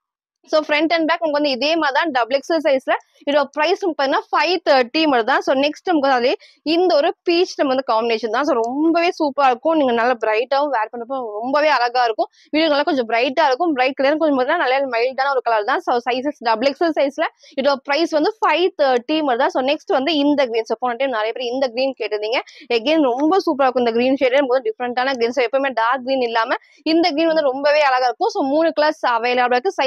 A: so front and back உங்களுக்கு வந்து இதே மாதிரி தான் டபுள் எக்ஸல் சைஸ்ல இதோட ப்ரைஸ் பார்த்தீங்கன்னா ஃபைவ் தேர்ட்டி மட்டும் தான் ஸோ நெக்ஸ்ட் நமக்கு வந்து அதே இந்த ஒரு பீச் நம்ம வந்து காம்பினேஷன் தான் ஸோ ரொம்பவே சூப்பரா இருக்கும் நீங்க நல்லா பிரைட்டாவும் வேர் பண்ணப்போ ரொம்பவே அழகா இருக்கும் வீடியோ நல்லா கொஞ்சம் பிரைட்டா இருக்கும் பிரைட் கலர் கொஞ்சம் பார்த்தீங்கன்னா நல்ல மைல்டான ஒரு கலர் தான் ஸோ சைசஸ் டபுள் எக்ஸல் சைஸ்ல இதோட ப்ரைஸ் வந்து ஃபைவ் தேர்ட்டி மட்டும் தான் ஸோ நெக்ஸ்ட் வந்து இந்த கிரீன் ஸோ போன டைம் நிறைய பேர் இந்த கிரீன் கேட்டிருந்தீங்க எகெயின் ரொம்ப சூப்பரா இருக்கும் இந்த கிரீன் ஷேட் நமக்கு டிஃப்ரெண்டான கிரீன் ஸோ எப்பவுமே டார்க் கிரீன் இல்லாம இந்த கிரீன் வந்து ரொம்பவே அழகா இருக்கும் ஸோ மூணு கலர்ஸ் அவைலபிள் இருக்கு சைசஸ் வந்து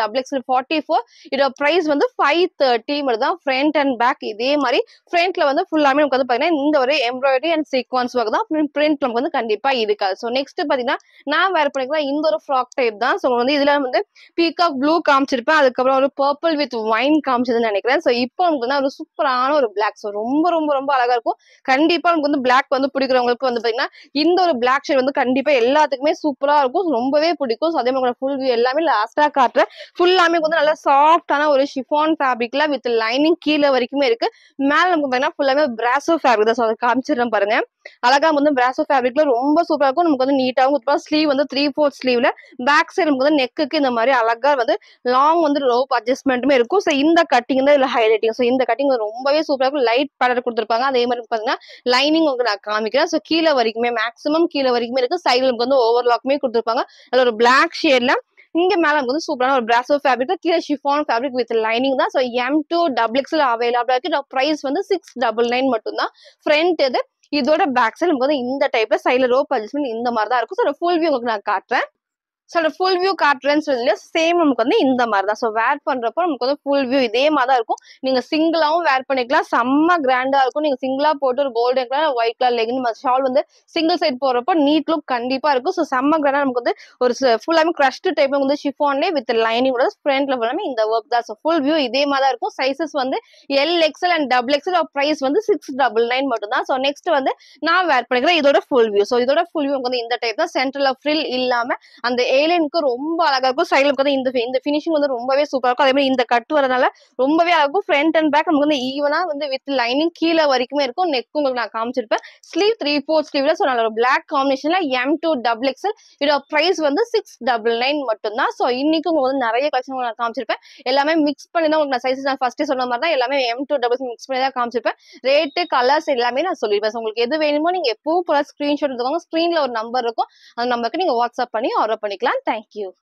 A: டபுள் எக்ஸ்எல் ஃபார்ட்டி ஃபோர் இதோட பிரைஸ் வந்து ஃபைவ் தேர்ட்டி மட்டும் தான் ஃப்ரண்ட் அண்ட் பேக் இதே மாதிரி ஃப்ரண்ட்ல வந்து ஃபுல்லாமே நமக்கு வந்து பாத்தீங்கன்னா இந்த ஒரு எம்ப்ராய்டரி அண்ட் சீக்வன்ஸ் ஒர்க் தான் பிரிண்ட் நமக்கு வந்து கண்டிப்பா இருக்காது ஸோ நெக்ஸ்ட் பாத்தீங்கன்னா நான் வேர் பண்ணிக்கலாம் இந்த ஒரு ஃப்ராக் டைப் தான் ஸோ வந்து இதுல வந்து பீகாக் ப்ளூ காமிச்சிருப்பேன் அதுக்கப்புறம் ஒரு பர்பிள் வித் ஒயின் காமிச்சதுன்னு நினைக்கிறேன் ஸோ இப்போ நமக்கு வந்து ஒரு சூப்பரான ஒரு பிளாக் ஸோ ரொம்ப ரொம்ப ரொம்ப அழகா இருக்கும் கண்டிப்பா நமக்கு வந்து பிளாக் வந்து பிடிக்கிறவங்களுக்கு வந்து பாத்தீங்கன்னா இந்த ஒரு பிளாக் ஷேட் வந்து கண்டிப்பா எல்லாத்துக்குமே சூப்பரா இருக்கும் ரொம்பவே பிடிக்கும் ஸோ அதே மாதிரி ஃபுல் வியூ எல்லாமே லாஸ்டா காட்டுறேன் ஃபுல்லாமே வந்து நல்லா சாஃப்டான ஒரு ஷிஃபான் ஃபேப்ரிக்ல வித் லைனிங் கீழே வரைக்குமே இருக்கு மேல நமக்கு பாத்தீங்கன்னா ஃபுல்லாமே பிராசோ ஃபேப்ரிக் தான் ஸோ அதை காமிச்சிடுறேன் பாருங்க அழகா வந்து பிராசோ ஃபேப்ரிக்ல ரொம்ப சூப்பரா இருக்கும் நமக்கு வந்து நீட்டாகவும் ஸ்லீவ் வந்து த்ரீ ஃபோர்த் ஸ்லீவ்ல பேக் சைடு நமக்கு வந்து நெக்குக்கு இந்த மாதிரி அழகா வந்து லாங் வந்து ரோப் அட்ஜஸ்ட்மெண்ட்டுமே இருக்கும் ஸோ இந்த கட்டிங் தான் இதுல ஹைலைட்டிங் ஸோ இந்த கட்டிங் ரொம்பவே சூப்பரா இருக்கும் லைட் பேட்டர் கொடுத்துருப்பாங்க அதே மாதிரி பாத்தீங்கன்னா லைனிங் உங்களுக்கு நான் காமிக்கிறேன் ஸோ கீழே வரைக்குமே மேக்ஸிமம் கீழே வரைக்குமே இருக்கு சைடுல நமக்கு வந்து ஓவர்லாக்குமே கொடுத்துருப்பாங்க அதுல ஒரு பிளாக் ஷேட்ல இங்க மேல நமக்கு வந்து சூப்பரான ஒரு பிராசோ ஃபேப்ரிக் கீழே ஷிஃபான் ஃபேப்ரிக் வித் லைனிங் தான் so M two double XL அவைலபிளா இருக்கு ப்ரைஸ் வந்து சிக்ஸ் டபுள் நைன் மட்டும் தான் ஃப்ரண்ட் இது இதோட பேக் சைடு நமக்கு வந்து இந்த டைப்ல சைடுல ரோப் அட்ஜஸ்ட்மெண்ட் இந்த மாதிரி தான் இருக்கும் ஸோ ஃபுல் வியூ உங்களுக்கு நான் காட்டுறேன் ஸோ ஃபுல் வியூ காட்டுறேன்னு சொல்லி சேம் நமக்கு வந்து இந்த மாதிரி தான் ஸோ வேர் பண்றப்போ நமக்கு வந்து ஃபுல் வியூ இதே மாதிரி தான் இருக்கும் நீங்க சிங்கிளாவும் வேர் பண்ணிக்கலாம் செம்ம கிராண்டா இருக்கும் நீங்க சிங்கிளா போட்டு ஒரு golden colour white colour legging shawl வந்து சிங்கிள் சைட் போடுறப்போ நீட் லுக் கண்டிப்பா இருக்கும் ஸோ செம்ம கிராண்டா நமக்கு வந்து ஒரு ஃபுல்லாமே க்ரஷ்டு டைப் வந்து ஷிஃபான்லேயே வித் லைனிங் ஃப்ரண்ட்ல ஃபுல்லாமே இந்த ஒர்க் தான் ஸோ ஃபுல் வியூ இதே மாதிரி தான் இருக்கும் சைசஸ் வந்து L XL and double XL price வந்து சிக்ஸ் டபுள் நைன் மட்டும் தான் ஸோ நெக்ஸ்ட் வந்து நான் வேர் பண்ணிக்கிறேன் இதோட ஃபுல் வியூ ஸோ இதோட ஃபுல் வியூ வந்து இந்த டைப் தான் சென்டர்ல ஃப்ரில் இல்லாம அந்த ஏலியனுக்கு ரொம்ப அழகா இருக்கும் சைடுல வந்து இந்த இந்த ஃபினிஷிங் வந்து ரொம்பவே சூப்பரா இருக்கும் அதே மாதிரி இந்த கட் வரனால ரொம்பவே அழகா இருக்கும் ஃப்ரண்ட் அண்ட் பேக் நமக்கு வந்து ஈவனா வந்து வித் லைனிங் கீழே வரைக்குமே இருக்கும் நெக் உங்களுக்கு நான் காமிச்சிருப்பேன் ஸ்லீவ் த்ரீ ஃபோர் ஸ்லீவ்ல ஸோ நல்ல ஒரு பிளாக் காம்பினேஷன்ல எம் டூ டபுள் எக்ஸ்எல் இதோட ப்ரைஸ் வந்து சிக்ஸ் டபுள் நைன் மட்டும் தான் ஸோ இன்னைக்கு உங்களுக்கு வந்து நிறைய கலெக்ஷன் நான் காமிச்சிருப்பேன் எல்லாமே மிக்ஸ் பண்ணி தான் உங்களுக்கு நான் சைஸஸ் நான் ஃபர்ஸ்டே சொன்ன மாதிரி தான் எல்லாமே எம் டூ டபுள் மிக்ஸ் பண்ணி தான் காமிச்சிருப்பேன் ரேட்டு கலர்ஸ் எல்லாமே நான் சொல்லியிருப்பேன் So, உங்களுக்கு எது வேணுமோ நீங்க எப்பவும் போல ஸ்கிரீன்ஷாட் எடுத்துக்கோங்க ஸ்க்ரீன்ல ஒரு நம்பர் இருக்கும் அந்த நம்பருக்கு நீங்க வாட்ஸ்அப் பண்ணி ஆர்டர் பண்ணிக்கலாம் தேங்க்யூ